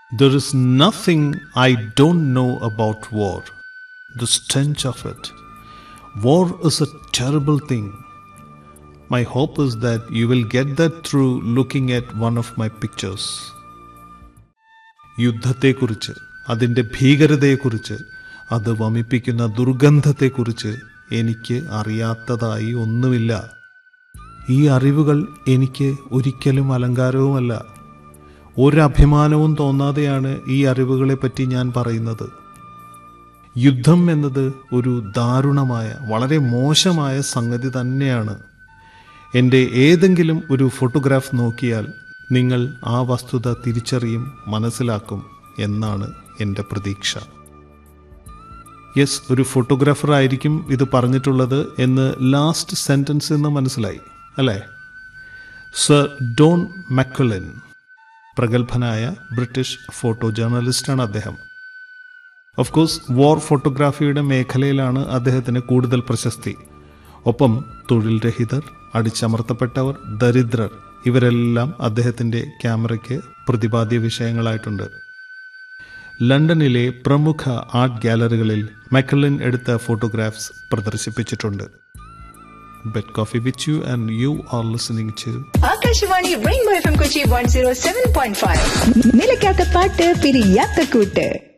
There is nothing I don't know about war. The stench of it. War is a terrible thing. My hope is that you will get that through looking at one of my pictures. യുദ്ധത്തെക്കുറിച്ച് അതിൻ്റെ ഭീകരതയെക്കുറിച്ച് അത് വമിപ്പിക്കുന്ന ദുർഗന്ധത്തെക്കുറിച്ച് എനിക്ക് അറിയാത്തതായി ഒന്നുമില്ല ഈ അറിവുകൾ എനിക്ക് ഒരിക്കലും അലങ്കാരവുമല്ല ഒരഭിമാനവും തോന്നാതെയാണ് ഈ അറിവുകളെപ്പറ്റി ഞാൻ പറയുന്നത് യുദ്ധം എന്നത് ഒരു ദാരുണമായ വളരെ മോശമായ സംഗതി തന്നെയാണ് എൻ്റെ ഏതെങ്കിലും ഒരു ഫോട്ടോഗ്രാഫ് നോക്കിയാൽ നിങ്ങൾ ആ വസ്തുത തിരിച്ചറിയും മനസ്സിലാക്കും എന്നാണ് എൻ്റെ പ്രതീക്ഷ യെസ് ഒരു ഫോട്ടോഗ്രാഫർ ആയിരിക്കും ഇത് പറഞ്ഞിട്ടുള്ളത് എന്ന് ലാസ്റ്റ് സെൻറ്റൻസ് എന്ന് മനസ്സിലായി അല്ലേ സർ ഡോൺ മക്കുലൻ പ്രഗത്ഭനായ ബ്രിട്ടീഷ് ഫോട്ടോ ജേർണലിസ്റ്റാണ് അദ്ദേഹം ഓഫ് കോഴ്സ് വാർ ഫോട്ടോഗ്രാഫിയുടെ മേഖലയിലാണ് അദ്ദേഹത്തിന് കൂടുതൽ പ്രശസ്തി ഒപ്പം തൊഴിൽ രഹിതർ അടിച്ചമർത്തപ്പെട്ടവർ ദരിദ്രർ ഇവരെല്ലാം അദ്ദേഹത്തിൻ്റെ ക്യാമറയ്ക്ക് പ്രതിപാദ്യ വിഷയങ്ങളായിട്ടുണ്ട് ലണ്ടനിലെ പ്രമുഖ ആർട്ട് ഗാലറികളിൽ മക്കലിൻ എടുത്ത ഫോട്ടോഗ്രാഫ്സ് പ്രദർശിപ്പിച്ചിട്ടുണ്ട് bed coffee with you and you are listening to Akashvani Rainbow F M Kochi one zero seven point five നിലയ്ക്കാത്ത പാട്ട് പിരിയാത്ത കൂട്ട്